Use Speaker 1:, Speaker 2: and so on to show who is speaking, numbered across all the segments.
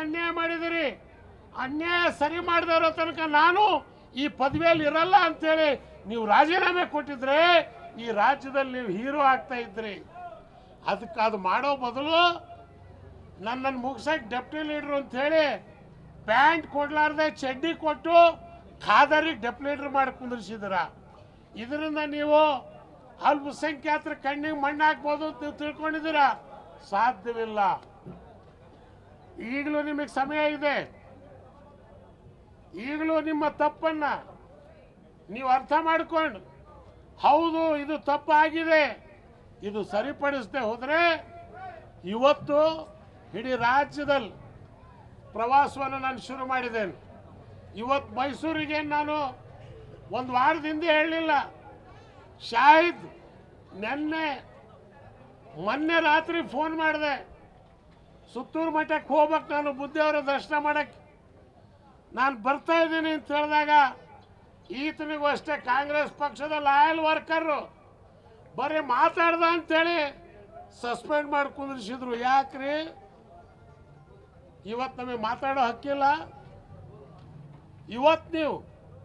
Speaker 1: ಅನ್ಯಾಯ ಮಾಡಿದಿರಿ ಅನ್ಯಾಯ ಸರಿ ಮಾಡದೇ ಇರೋ ತನಕ ನಾನು ಈ ಪದವಿಯಲ್ಲಿ ಇರಲ್ಲ ಅಂತೇಳಿ ನೀವು ರಾಜೀನಾಮೆ ಕೊಟ್ಟಿದ್ರೆ ಈ ರಾಜ್ಯದಲ್ಲಿ ನೀವು ಹೀರೋ ಆಗ್ತಾ ಇದ್ರಿ ಅದಕ್ಕೆ ಅದು ಮಾಡೋ ಬದಲು ನನ್ನನ್ನು ಮುಗಿಸಕ್ಕೆ ಡೆಪ್ಟಿ ಲೀಡ್ರು ಅಂತೇಳಿ ಪ್ಯಾಂಟ್ ಕೊಡ್ಲಾರ್ದೆ ಚಡ್ಡಿ ಕೊಟ್ಟು ಖಾದರಿಗೆ ಡೆಪ್ಟಿ ಲೀಡ್ರ್ ಮಾಡಿ ಕುಂದಿರ್ಸಿದ್ದೀರ ಇದರಿಂದ ನೀವು ಅಲ್ಪಸಂಖ್ಯಾತರ ಕಣ್ಣಿಗೆ ಮಣ್ಣು ಹಾಕ್ಬೋದು ಅಂತ ನೀವು ತಿಳ್ಕೊಂಡಿದ್ದೀರ ಸಾಧ್ಯವಿಲ್ಲ ಈಗಲೂ ನಿಮಗೆ ಸಮಯ ಇದೆ ಈಗಲೂ ನಿಮ್ಮ ತಪ್ಪನ್ನ ನೀವು ಅರ್ಥ ಮಾಡಿಕೊಂಡು ಹೌದು ಇದು ತಪ್ಪಾಗಿದೆ ಇದು ಸರಿಪಡಿಸದೆ ಹೋದರೆ ಇವತ್ತು ಇಡೀ ರಾಜ್ಯದಲ್ಲಿ ಪ್ರವಾಸವನ್ನು ನಾನು ಶುರು ಮಾಡಿದ್ದೇನೆ ಇವತ್ತು ಮೈಸೂರಿಗೆ ನಾನು ಒಂದು ವಾರದಿಂದ ಹೇಳಲಿಲ್ಲ ಶಾಹಿದ್ ನೆನ್ನೆ ಮೊನ್ನೆ ರಾತ್ರಿ ಫೋನ್ ಮಾಡಿದೆ ಸುತ್ತೂರು ಮಠಕ್ಕೆ ಹೋಗ್ಬೇಕು ನಾನು ಬುದ್ಧಿಯವರ ದರ್ಶನ ಮಾಡಕ್ಕೆ ನಾನು ಬರ್ತಾ ಇದ್ದೀನಿ ಅಂತ ಹೇಳಿದಾಗ ಈತನಿಗೂ ಅಷ್ಟೇ ಕಾಂಗ್ರೆಸ್ ಪಕ್ಷದ ಲಾಯಲ್ ವರ್ಕರು ಬರೀ ಮಾತಾಡ್ದ ಅಂತೇಳಿ ಸಸ್ಪೆಂಡ್ ಮಾಡಿ ಕುಂದಿರ್ಸಿದ್ರು ಯಾಕ್ರಿ ಇವತ್ತು ನಮಗೆ ಮಾತಾಡೋ ಹಕ್ಕಿಲ್ಲ ಇವತ್ತು ನೀವು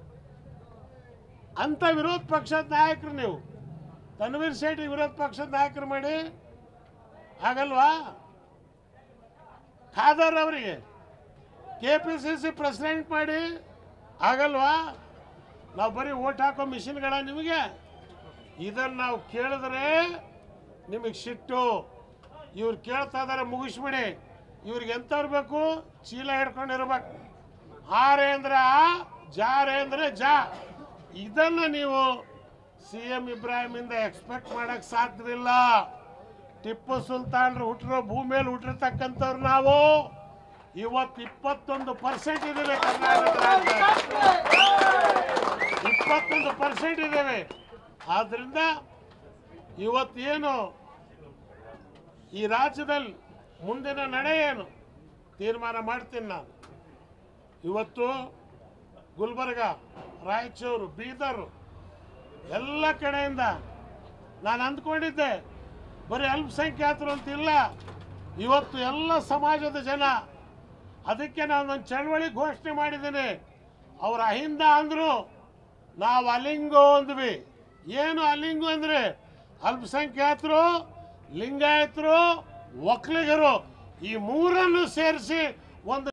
Speaker 1: ಅಂತ ವಿರೋಧ ಪಕ್ಷದ ನಾಯಕರು ನೀವು ತನ್ವೀರ್ ಶೆಟ್ಟಿ ವಿರೋಧ ಪಕ್ಷದ ನಾಯಕರು ಮಾಡಿ ಆಗಲ್ವಾ ಖಾದರ್ ಅವರಿಗೆ K P C C president ಮಾಡಿ ಆಗಲ್ವಾ ನಾವು ಬರೀ ಓಟ್ ಹಾಕೋ ಮಿಷಿನ್ಗಳ ನಿಮಗೆ ಇದನ್ನು ನಾವು ಕೇಳಿದ್ರೆ ನಿಮಗೆ ಸಿಟ್ಟು ಇವ್ರು ಕೇಳ್ತಾ ಇದಾರೆ ಮುಗಿಸ್ಬಿಡಿ ಇವ್ರಿಗೆ ಎಂಥವ್ರು ಬೇಕು ಚೀಲ ಹಿಡ್ಕೊಂಡಿರ್ಬೇಕು ಆರೆ ಅಂದ್ರೆ ಆ ಜಾರೆ ಅಂದ್ರೆ ಜಾ ಇದನ್ನು ನೀವು ಸಿ ಎಂ ಇಬ್ರಾಹಿಮಿಂದ ಎಕ್ಸ್ಪೆಕ್ಟ್ ಮಾಡಕ್ ಸಾಧ್ಯವಿಲ್ಲ ಟಿಪ್ಪು ಸುಲ್ತಾನ್ರು ಹುಟ್ಟಿರೋ ಭೂಮಿಯಲ್ಲಿ ಹುಟ್ಟಿರ್ತಕ್ಕಂಥವ್ರು ನಾವು ಇವತ್ತು ಇಪ್ಪತ್ತೊಂದು ಪರ್ಸೆಂಟ್ ಇದ್ದೇವೆ ಕರ್ನಾಟಕ ರಾಜ್ಯ ಇಪ್ಪತ್ತೊಂದು ಪರ್ಸೆಂಟ್ ಇದ್ದೇವೆ ಆದ್ರಿಂದ ಇವತ್ತೇನು ಈ ರಾಜ್ಯದಲ್ಲಿ ಮುಂದಿನ ನಡೆ ಏನು ತೀರ್ಮಾನ ಮಾಡ್ತೀನಿ ನಾನು ಇವತ್ತು ಗುಲ್ಬರ್ಗ ರಾಯಚೂರು ಬೀದರ್ ಎಲ್ಲ ಕಡೆಯಿಂದ ನಾನು ಅಂದ್ಕೊಂಡಿದ್ದೆ ಬರೀ ಅಲ್ಪಸಂಖ್ಯಾತರು ಅಂತಿಲ್ಲ ಇವತ್ತು ಎಲ್ಲ ಸಮಾಜದ ಜನ ಅದಕ್ಕೆ ನಾನೊಂದು ಚಳವಳಿ ಘೋಷಣೆ ಮಾಡಿದ್ದೀನಿ ಅವ್ರ ಅಹಿಂದ ಅಂದರು ನಾವು ಅಲಿಂಗು ಅಂದ್ವಿ ಏನು ಅಲಿಂಗು ಅಂದರೆ ಅಲ್ಪಸಂಖ್ಯಾತರು ಲಿಂಗಾಯತರು ಒಕ್ಕಲಿಗರು ಈ ಮೂರನ್ನು ಸೇರಿಸಿ ಒಂದು